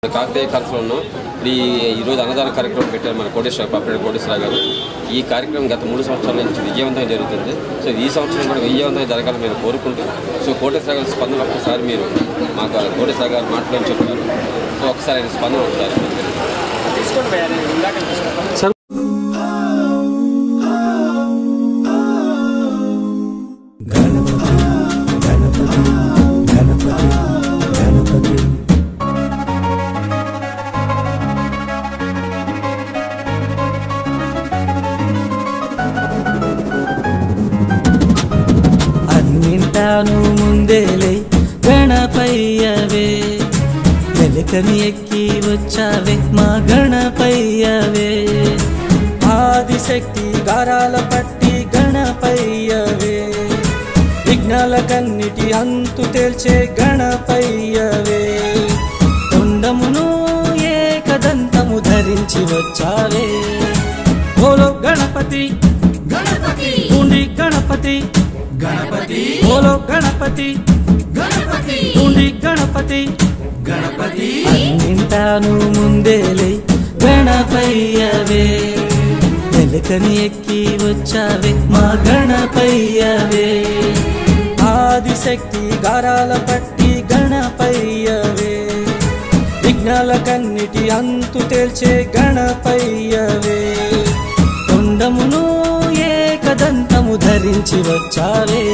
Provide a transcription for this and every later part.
కాకతీయ కల్చలో ఉన్నాం ఇప్పుడు ఈ ఈరోజు అన్నదాన కార్యక్రమం పెట్టారు మన కోటేశ్వర పాపరెడ్డి కోటేశ్వర గారు ఈ కార్యక్రమం గత మూడు సంవత్సరాల నుంచి విజయవంతంగా జరుగుతుంది సో ఈ సంవత్సరం కూడా విజయవంతంగా జరగాలని మేము కోరుకుంటూ సో కోటేశ్వర గారి స్పందన ఒకసారి మీరు మాకు ఆ కోటేశ్వర గారు మాట్లాడి చెప్తారు సో ఒకసారి ఆయన స్పందన ఒకసారి తీసుకోండి భయ్యా నేను ఇందాక తీసుకుంటాను అన్నింటాను ముందేలే గణపయ్యవే వెలకని ఎక్కి వచ్చావే మా గణపయ్యవే ఆదిశక్తి గారాల పట్టి గణపయ్యవే విఘ్నాల కన్నిటి అంతు తేల్చే గణపయ్యవే తొండమును ఏకదంతము ధరించి వచ్చావే ఓలో గణపతి గణపతి ఉండి గణపతి గణపతి ఓలో గణపతి గణపతి ఉండి గణపతి గణపతి అన్నింటాను ముందేలే గణపయ్యవే వెలకని ఎక్కి వచ్చావే మా గణపయ్యవే ఆదిశక్తి గారాల పట్టి గణపయ్యవే విఘ్నాల కన్నిటి అంతు తేల్చే గణపయ్యవే తొండమును ఏకదంతము ధరించి వచ్చావే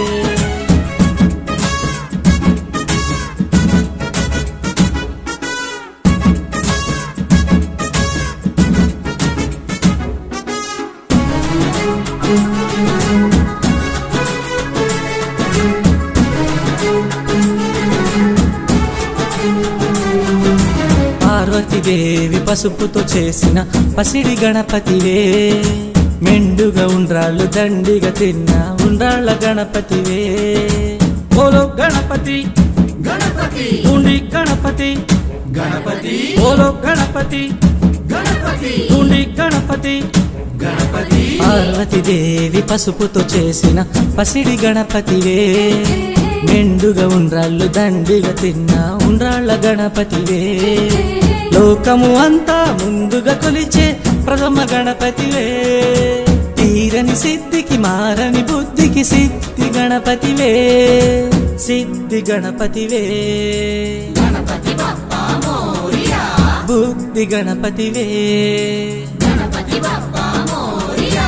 పార్వతీదేవి పసుపుతో చేసిన పసిడి గణపతివే మెండుగా ఉండ్రాళ్ళు దండిగా తిన్న ఉండ్రాళ్ళ గణపతివే ఓలో గణపతి గణపతి ఉండి గణపతి గణపతి ఓలో గణపతి గణపతి ఉండి గణపతి గణపతి పార్వతీదేవి పసుపుతో చేసిన పసిడి గణపతివే మెండుగా ఉండ్రాళ్ళు దండిగా తిన్న ఉండ్రాళ్ళ గణపతివే లోకము అంతా ముందుగా కొలిచే ప్రథమ గణపతివే తీరని సిద్ధికి మారని బుద్ధికి సిద్ధి గణపతివే సిద్ధి గణపతివే గణపతి బప్పా మోరియా బుద్ధి గణపతివే గణపతి బప్పా మోరియా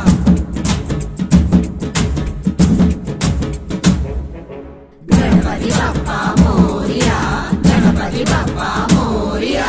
గణపతి బప్పా మోరియా గణపతి బప్పా మోరియా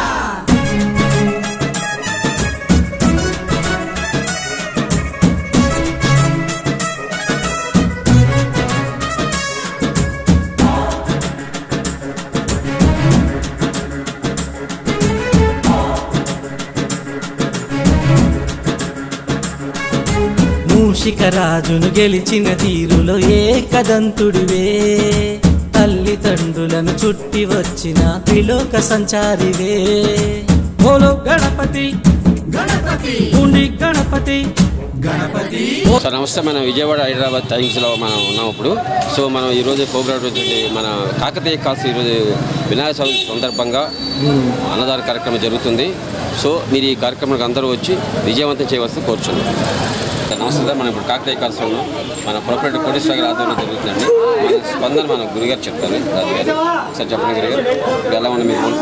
మూషిక రాజును గెలిచిన తీరులో ఏకదంతుడివే తల్లిదండ్రులను చుట్టి వచ్చిన త్రిలోక సంచారివే ఓలో గణపతి గణపతి ఉండి గణపతి గణపతి సో నమస్తే మనం విజయవాడ హైదరాబాద్ టైమ్స్లో మనం ఉన్నాం ఇప్పుడు సో మనం ఈరోజు ప్రోగ్రామ్ వచ్చింది మన కాకతీయ కాసు ఈరోజు వినాయక చవితి సందర్భంగా అన్నదాన కార్యక్రమం జరుగుతుంది సో మీరు ఈ కార్యక్రమానికి అందరూ వచ్చి విజయవంతం చేయవలసి కోరుచున్నాం సో నమస్తే సార్ మనం ఇప్పుడు కాకతీయ కాసులో ఉన్నాం మన ప్రొపరేటర్ కోటేశ్వర గారి ఆధ్వర్యంలో జరుగుతుందండి మన స్పందన మన గురుగారు చెప్తారు రాజు గారు సార్ చెప్పండి గురుగారు ఇప్పుడు ఎలా ఉంది మీరు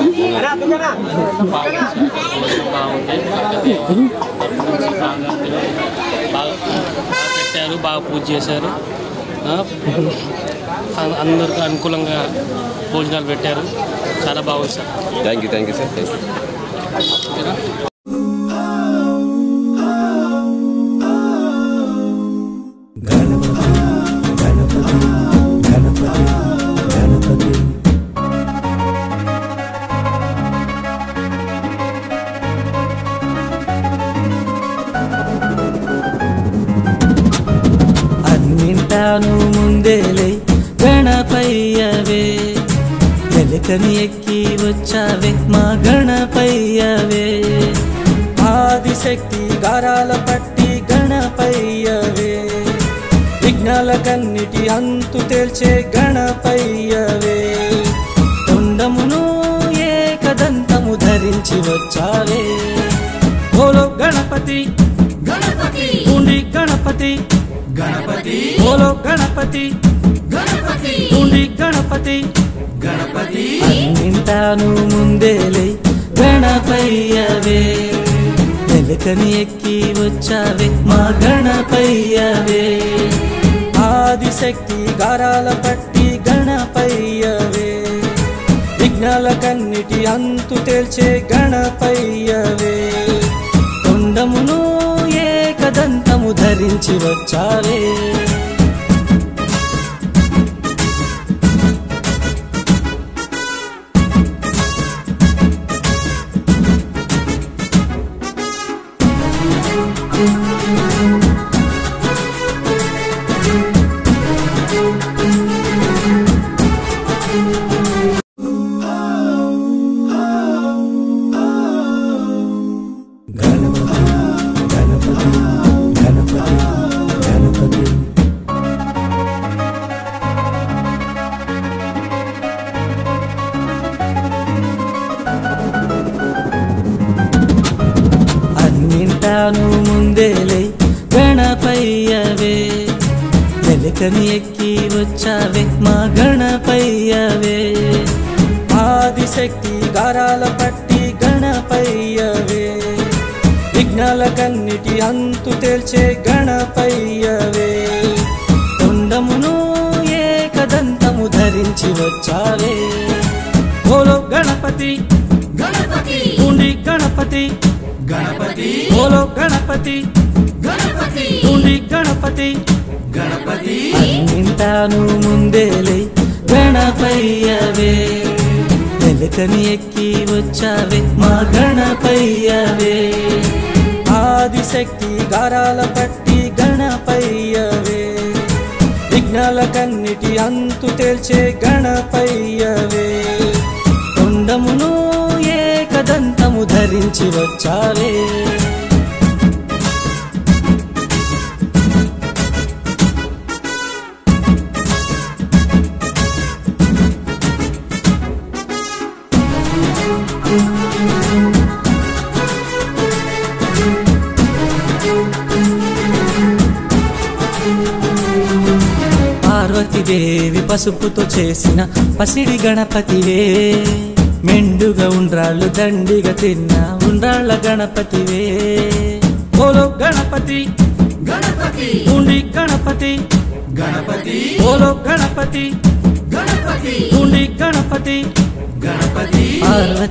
బాగా పెట్టారు బాగా పూజ చేశారు ఆ, అ- అందరికీ అనుకూలంగా భోజనాలు పెట్టారు చాలా బాగుంది sir thank you thank you sir thank you ఓకేనా అన్నింటాను ముందేలే గణపయ్యవే వెలకని ఎక్కి వచ్చావే మా గణపయ్యవే ఆదిశక్తి గారాల పట్టి గణపయ్యవే విఘ్నాల కన్నిటి అంతు తేల్చే గణపయ్యవే తొండమును ఏకదంతము ధరించి ధరించి వచ్చావే ఓలో గణపతి గణపతి ఉండి గణపతి గణపతి ఓలో గణపతి గణపతి ఉండి గణపతి గణపతి అన్నింటాను ముందేలే గణపయ్యవే ఎలుకని ఎక్కి వచ్చావే మా గణపయ్యవే ఆదిశక్తి గారాల పట్టి గణపయ్యవే విఘ్నాల కన్నిటి అంతు తేల్చే గణపయ్యవే తొండమును ఏకదంతము ధరించి వచ్చావే గణపతి గణపతి గణపతి గణపతి అన్నింటాను ముందేలే గణపయ్యవే వెలుకని ఎక్కి వచ్చావే మా గణపయ్యవే ఆదిశక్తి గారాల పట్టి గణపయ్యవే విఘ్నాల కన్నిటి అంతు తేల్చే గణపయ్యవే తొండమును ఏకదంతము ధరించి వచ్చావే ఓలో గణపతి గణపతి ఉండి గణపతి గణపతి ఓలో గణపతి గణపతి ఉండి గణపతి గణపతి అన్నింటాను ముందేలే గణపయ్యవే వెలుకని ఎక్కి వచ్చావే మా గణపయ్యవే ఆదిశక్తి గారాల పట్టి గణపయ్యవే విఘ్నాల కన్నిటి అంతు తేల్చే గణపయ్యవే తొండమును ఏకదంతము ధరించి వచ్చావే పార్వతీదేవి పసుపుతో చేసిన పసిడి గణపతివే మెండుగా ఉండ్రాళ్ళు దండిగా తిన్న ఉండ్రాళ్ళ గణపతివే ఓలో గణపతి గణపతి ఉండి గణపతి గణపతి ఓలో గణపతి గణపతి ఉండి గణపతి గణపతి పార్వతి